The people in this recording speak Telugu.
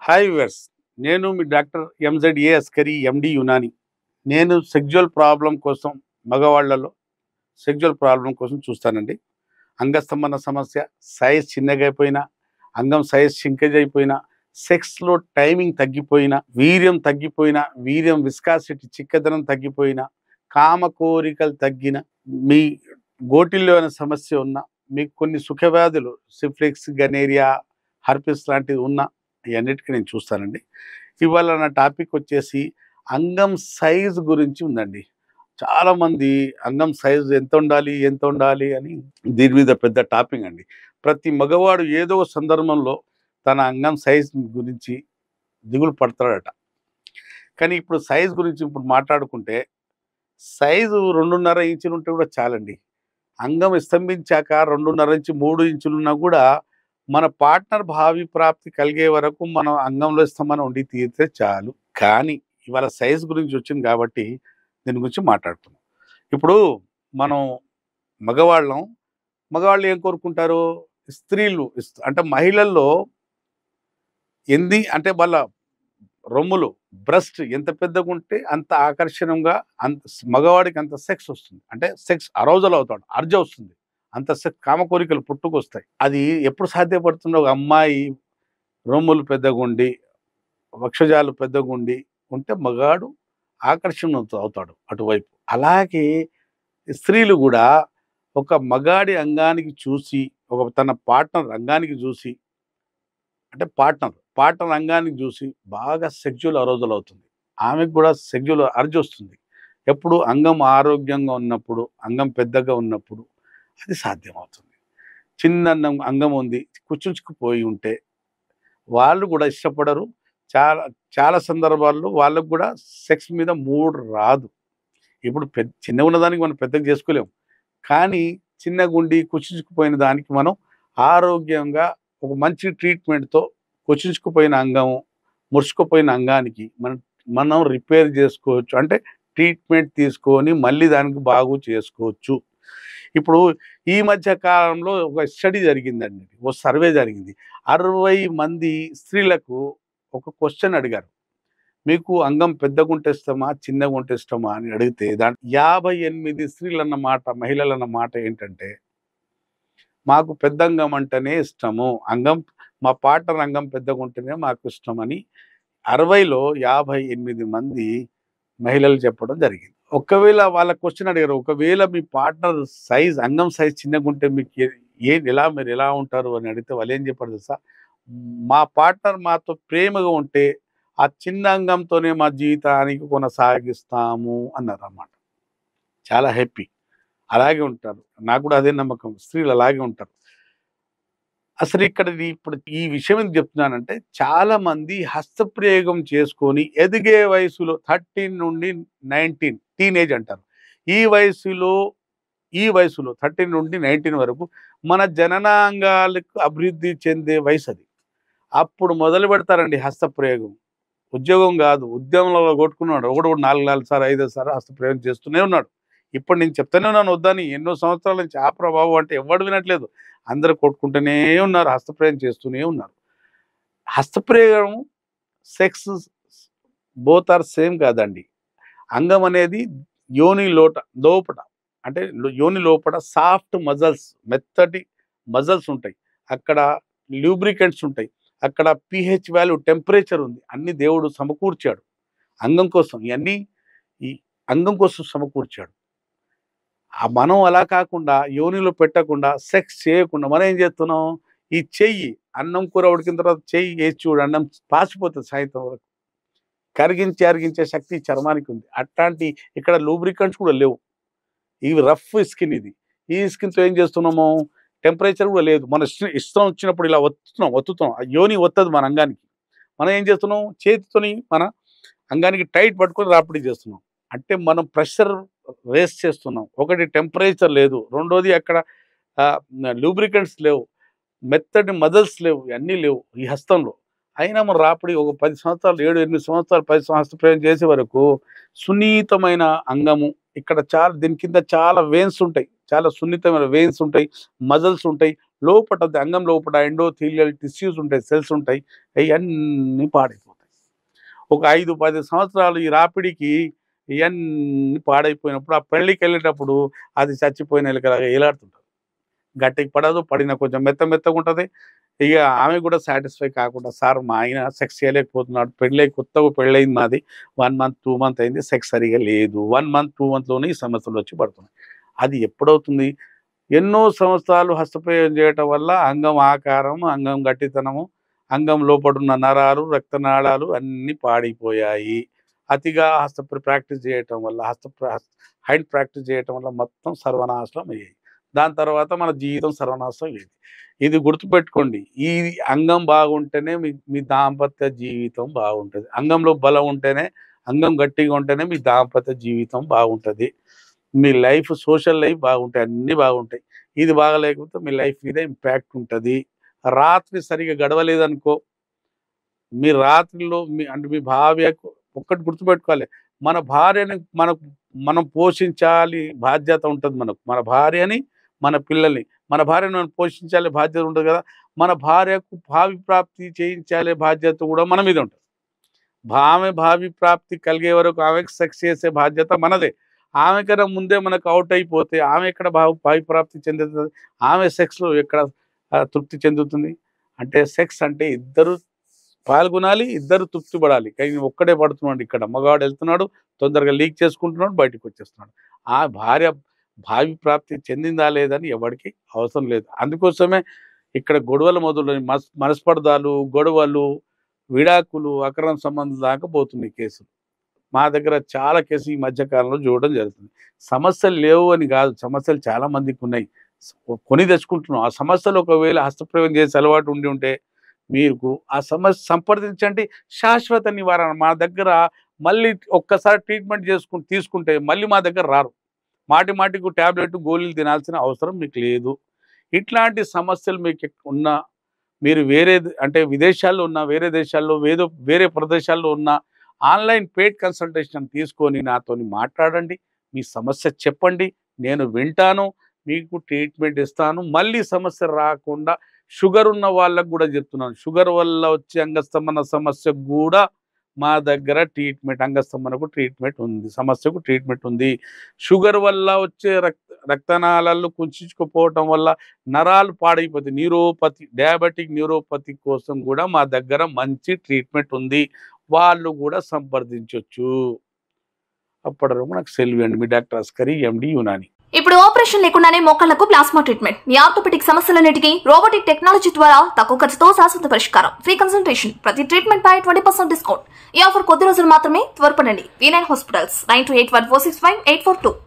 హాయ్ వ్యూవర్స్ నేను మీ డాక్టర్ ఎంజెడ్ఏ అస్కరి ఎండి యునాని నేను సెక్జువల్ ప్రాబ్లం కోసం మగవాళ్లలో సెక్జువల్ ప్రాబ్లం కోసం చూస్తానండి అంగస్తంభన సమస్య సైజ్ చిన్నగా అయిపోయినా అంగం సైజ్ షింకేజ్ అయిపోయినా సెక్స్లో టైమింగ్ తగ్గిపోయినా వీర్యం తగ్గిపోయినా వీర్యం విస్కాసిటీ చిక్కదనం తగ్గిపోయినా కామ కోరికలు తగ్గిన మీ గోటిల్లో ఏమైనా సమస్య ఉన్నా మీకు కొన్ని సుఖవ్యాధులు సిఫ్లిక్స్ గనేరియా హర్పిస్ లాంటివి ఉన్నా ఇవన్నిటికీ నేను చూస్తానండి ఇవాళ నా టాపిక్ వచ్చేసి అంగం సైజ్ గురించి ఉందండి చాలామంది అంగం సైజ్ ఎంత ఉండాలి ఎంత ఉండాలి అని దీని మీద పెద్ద టాపిక్ అండి ప్రతి మగవాడు ఏదో ఒక సందర్భంలో తన అంగం సైజ్ గురించి దిగులు పడతాడట కానీ ఇప్పుడు సైజ్ గురించి ఇప్పుడు మాట్లాడుకుంటే సైజు రెండున్నర ఇంచులు ఉంటే కూడా చాలండి అంగం స్తంభించాక రెండున్నర ఇంచు మూడు ఇంచులున్నా కూడా మన పార్ట్నర్ భావి ప్రాప్తి కలిగే వరకు మనం అంగంలో స్తంభన ఉండి తీరితే చాలు కానీ ఇవాళ సైజ్ గురించి వచ్చింది కాబట్టి దీని గురించి మాట్లాడుతున్నాం ఇప్పుడు మనం మగవాళ్ళం మగవాళ్ళు ఏం కోరుకుంటారు స్త్రీలు ఇస్- అంటే మహిళల్లో ఎంది అంటే వాళ్ళ రొమ్ములు బ్రెస్ట్ ఎంత పెద్దగా ఉంటే అంత ఆకర్షణంగా అంత మగవాడికి అంత సెక్స్ వస్తుంది అంటే సెక్స్ అరౌజల్ అవుతాడు అర్జ వస్తుంది అంత సెక్స్ కామ కోరికలు పుట్టుకొస్తాయి అది ఎప్పుడు సాధ్యపడుతుందో ఒక అమ్మాయి రొమ్ములు పెద్దగా ఉండి వక్షజాలు పెద్దగా ఉండి ఉంటే మగాడు ఆకర్షణ అవుతా- అవుతాడు అటువైపు అలాగే స్త్రీలు కూడా ఒక మగాడి అంగానికి చూసి ఒక తన పార్ట్నర్ అంగానికి చూసి అంటే పార్ట్నర్ పార్ట్నర్ అంగానికి చూసి బాగా సెక్జువల్ అరోజల్ అవుతుంది ఆమెకు కూడా సెక్జువల్ అర్జు వస్తుంది ఎప్పుడు అంగం ఆరోగ్యంగా ఉన్నప్పుడు అంగం పెద్దగా ఉన్నప్పుడు అది సాధ్యమవుతుంది చిన్న అంగం అంగం ఉంది కుచ్చుకుపోయి ఉంటే వాళ్ళు కూడా ఇష్టపడరు చాలా చాలా సందర్భాల్లో వాళ్ళకు కూడా సెక్స్ మీద మూడ్ రాదు ఇప్పుడు పెద్ద చిన్న ఉన్నదానికి మనం పెద్దగా చేసుకోలేం కానీ చిన్న గుండి కుచించుకుపోయిన దానికి మనం ఆరోగ్యంగా ఒక మంచి ట్రీట్మెంట్తో కుచించుకుపోయిన అంగం ముడుచుకుపోయిన అంగానికి మనం మనం రిపేర్ చేసుకోవచ్చు అంటే ట్రీట్మెంట్ తీసుకొని మళ్ళీ దానికి బాగు చేసుకోవచ్చు ఇప్పుడు ఈ మధ్య కాలంలో ఒక స్టడీ జరిగిందండి ఒక సర్వే జరిగింది అరవై మంది స్త్రీలకు ఒక క్వశ్చన్ అడిగారు మీకు అంగం పెద్దగా ఉంటే ఇష్టమా చిన్నగా ఉంటే ఇష్టమా అని అడిగితే దాంట్లో యాభై ఎనిమిది స్త్రీలు అన్న మాట మహిళలు అన్న మాట ఏంటంటే మాకు పెద్ద అంగం అంటేనే ఇష్టము అంగం మా పార్ట్నర్ అంగం పెద్దగా ఉంటేనే మాకు ఇష్టం అని అరవైలో యాభై ఎనిమిది మంది మహిళలు చెప్పడం జరిగింది ఒకవేళ వాళ్ళ క్వశ్చన్ అడిగారు ఒకవేళ మీ పార్ట్నర్ సైజ్ అంగం సైజ్ చిన్నగా ఉంటే మీకు ఏ- ఏ ఎలా మీరు ఎలా ఉంటారు అని అడిగితే వాళ్ళు ఏం చెప్పారు తెలుసా మా పార్ట్నర్ మాతో ప్రేమగా ఉంటే ఆ చిన్న అంగంతోనే మా జీవితానికి కొనసాగిస్తాము అన్నారు అన్నమాట చాలా హ్యాపీ అలాగే ఉంటారు నాకు కూడా అదే నమ్మకం స్త్రీలు అలాగే ఉంటారు అసలు ఇక్కడ ఇది ఇప్పుడు ఈ విషయం ఎందుకు చెప్తున్నానంటే చాలా మంది హస్తప్రయోగం చేసుకొని ఎదిగే వయసులో థర్టీన్ నుండి నైన్టీన్ టీనేజ్ అంటారు ఈ వయసులో ఈ వయసులో థర్టీన్ నుండి నైన్టీన్ వరకు మన జననాంగాలకు అభివృద్ధి చెందే వయసు అది అప్పుడు మొదలు పెడతారండి హస్తప్రయోగం ఉద్యోగం కాదు ఉద్యోగంలో కొట్టుకున్నాడు ఒకడు కూడా నాలుగు నాలుగు సార్లు ఐదు సార్లు హస్తప్రయోగం చేస్తూనే ఉన్నాడు ఇప్పుడు నేను చెప్తానే ఉన్నాను వద్దని ఎన్నో సంవత్సరాల నుంచి ఆ ప్రభావం అంటే ఎవడు వినట్లేదు అందరూ కొట్టుకుంటూనే ఉన్నారు హస్తప్రయోగం చేస్తూనే ఉన్నారు హస్తప్రయోగం సెక్స్ బోత్ ఆర్ సేమ్ కాదండి అంగం అనేది యోని లోట లోపట అంటే లో- యోని లోపల సాఫ్ట్ మజల్స్ మెత్తటి మజల్స్ ఉంటాయి అక్కడ లూబ్రికెంట్స్ ఉంటాయి అక్కడ పిహెచ్ వాల్యూ టెంపరేచర్ ఉంది అన్ని దేవుడు సమకూర్చాడు అంగం కోసం ఇవన్నీ ఈ అంగం కోసం సమకూర్చాడు ఆ మనం అలా కాకుండా యోనిలో పెట్టకుండా సెక్స్ చేయకుండా మనం ఏం చేస్తున్నాం ఈ చెయ్యి అన్నం కూర ఉడికిన తర్వాత చెయ్యి వేసి చూడు అన్నం పాసిపోతుంది సాయంత్రం వరకు కరిగించి అరిగించే శక్తి ఈ చర్మానికి ఉంది అట్లాంటి ఇక్కడ లూబ్రికంట్స్ కూడా లేవు ఇవి రఫ్ స్కిన్ ఇది ఈ స్కిన్తో ఏం చేస్తున్నాము టెంపరేచర్ కూడా లేదు మన ఇష్ట- ఇష్టం వచ్చినప్పుడు ఇలా ఒత్తుతున్నాం ఒత్తుతున్నాం ఆ యోని ఒత్తదు మన అంగానికి మనం ఏం చేస్తున్నాం చేతితోని మన అంగానికి టైట్ పట్టుకొని రాపిడి చేస్తున్నాం అంటే మనం ప్రెషర్ వేస్ట్ చేస్తున్నాం ఒకటి టెంపరేచర్ లేదు రెండోది అక్కడ లూబ్రికెంట్స్ లేవు మెత్తటి మదల్స్ లేవు ఇవన్నీ లేవు ఈ హస్తంలో అయినా మన రాపిడి ఒక పది సంవత్సరాలు ఏడు ఎనిమిది సంవత్సరాలు పది సంవత్సరాలు ప్రయోగం చేసే వరకు సున్నితమైన అంగము ఇక్కడ చాలా దీని కింద చాలా వెయిన్స్ ఉంటాయి చాలా సున్నితమైన వెయిన్స్ ఉంటాయి మజల్స్ ఉంటాయి లోపట అంగం లోపల ఎండోథీలియల్ టిష్యూస్ ఉంటాయి సెల్స్ ఉంటాయి అవన్నీ పాడైపోతాయి ఒక ఐదు పది సంవత్సరాలు ఈ రాపిడికి ఇవన్నీ పాడైపోయినప్పుడు ఆ పెళ్ళికి వెళ్ళేటప్పుడు అది చచ్చిపోయిన ఎలుకలాగా ఏలాడుతుంటుంది గట్టికి పడదు పడిన కొంచెం మెత్త మెత్తగా ఉంటుంది ఇక ఆమె కూడా సాటిస్ఫై కాకుండా సార్ మా ఆయన సెక్స్ చేయలేకపోతున్నాడు పెళ్ళై కొత్తగా పెళ్ళయింది మాది వన్ మంత్ టూ మంత్ అయింది సెక్స్ సరిగా లేదు వన్ మంత్ టూ మంత్లోనే ఈ సమస్యలు వచ్చి పడుతున్నాయి అది ఎప్పుడవుతుంది ఎన్నో సంవత్సరాలు హస్తప్రయోగం చేయటం వల్ల అంగం ఆకారం అంగం గట్టితనము అంగం లోపడున్న నరాలు రక్తనాళాలు అన్నీ పాడైపోయాయి అతిగా హస్త ప్రాక్టీస్ చేయటం వల్ల హస్త హైండ్ ప్రాక్టీస్ చేయటం వల్ల మొత్తం సర్వనాశనం అయ్యాయి దాని తర్వాత మన జీవితం సర్వనాశనం అయ్యేది ఇది గుర్తుపెట్టుకోండి ఈ అంగం బాగుంటేనే మీ మీ దాంపత్య జీవితం బాగుంటుంది అంగంలో బలం ఉంటేనే అంగం గట్టిగా ఉంటేనే మీ దాంపత్య జీవితం బాగుంటుంది మీ లైఫ్ సోషల్ లైఫ్ బాగుంటాయి అన్నీ బాగుంటాయి ఇది బాగలేకపోతే మీ లైఫ్ మీద ఇంపాక్ట్ ఉంటుంది రాత్రి సరిగా గడవలేదనుకో మీ రాత్రిలో మీ అంటే మీ భార్యకు ఒక్కటి గుర్తుపెట్టుకోవాలి మన భార్యని మనకు మనం పోషించాలి బాధ్యత ఉంటుంది మనకు మన భార్యని మన పిల్లల్ని మన భార్యను మనం పోషించాలి బాధ్యత ఉంటుంది కదా మన భార్యకు భావి ప్రాప్తి చేయించాలే బాధ్యత కూడా మన మీద ఉంటుంది ఆమె భావి ప్రాప్తి కలిగే వరకు ఆమెకు సెక్స్ చేసే బాధ్యత మనదే ఆమె కన్నా ముందే మనకు అవుట్ అయిపోతే ఆమె ఎక్కడ భావి భావి ప్రాప్తి చెందుతుంది ఆమె సెక్స్లో ఎక్కడ ఆ, తృప్తి చెందుతుంది అంటే సెక్స్ అంటే ఇద్దరు పాల్గొనాలి ఇద్దరు తృప్తి పడాలి కానీ ఒక్కడే పడుతున్నాడు ఇక్కడ మగవాడు వెళ్తున్నాడు తొందరగా లీక్ చేసుకుంటున్నాడు బయటకు వచ్చేస్తున్నాడు ఆ భార్య భావి ప్రాప్తి చెందిందా లేదని ఎవరికి అవసరం లేదు అందుకోసమే ఇక్కడ గొడవలు మొదలు మనస్ మనస్పర్ధాలు గొడవలు విడాకులు అక్రమ సంబంధం దాకా పోతున్నాయి కేసులు మా దగ్గర చాలా కేసులు ఈ మధ్య కాలంలో చూడడం జరుగుతుంది సమస్యలు లేవు అని కాదు సమస్యలు చాలా మందికి ఉన్నాయి కొని తెచ్చుకుంటున్నాం ఆ సమస్యలు ఒకవేళ హస్తప్రయోగం చేసే అలవాటు ఉండి ఉంటే మీకు ఆ సమస్య సంప్రదించండి శాశ్వత నివారణ మా దగ్గర మళ్ళీ ఒక్కసారి ట్రీట్మెంట్ చేసుకుని తీసుకుంటే మళ్ళీ మా దగ్గర రారు మాటి మాటికి ట్యాబ్లెట్ గోళీలు తినాల్సిన అవసరం మీకు లేదు ఇట్లాంటి సమస్యలు మీకు ఎక్- ఉన్న మీరు వేరే అంటే విదేశాల్లో ఉన్న వేరే దేశాల్లో వేరే వేరే ప్రదేశాల్లో ఉన్న ఆన్లైన్ పెయిడ్ కన్సల్టేషన్ తీసుకొని నాతోని మాట్లాడండి మీ సమస్య చెప్పండి నేను వింటాను మీకు ట్రీట్మెంట్ ఇస్తాను మళ్ళీ సమస్య రాకుండా షుగర్ ఉన్న వాళ్ళకు కూడా చెప్తున్నాను షుగర్ వల్ల వచ్చే అంగస్తంభన సమస్య కూడా మా దగ్గర ట్రీట్మెంట్ అంగస్తంభనకు ట్రీట్మెంట్ ఉంది సమస్యకు ట్రీట్మెంట్ ఉంది షుగర్ వల్ల వచ్చే రక్త రక్తనాళాలు కుంచుకుపోవటం వల్ల నరాలు పాడైపోతాయి న్యూరోపతి డయాబెటిక్ న్యూరోపతి కోసం కూడా మా దగ్గర మంచి ట్రీట్మెంట్ ఉంది వాళ్ళు కూడా సంప్రదించవచ్చు అప్పటి వరకు నాకు సెల్వి అండి మీ డాక్టర్ అస్కరి ఎండి యునాని ఇప్పుడు ఆపరేషన్ లేకుండానే మోకాళ్లకు ప్లాస్మా ట్రీట్మెంట్ మీ ఆర్థోపెటిక్ సమస్యలన్నిటికీ రోబోటిక్ టెక్నాలజీ ద్వారా తక్కువ ఖర్చుతో శాశ్వత పరిష్కారం ఫ్రీ కన్సల్టేషన్ ప్రతి ట్రీట్మెంట్ పై ట్వంటీ పర్సెంట్ డిస్కౌంట్ ఈ ఆఫర్ కొద్ది రోజులు మాత్రమే త్వరపడండి V nine hospitals nine two eight one four six five eight four two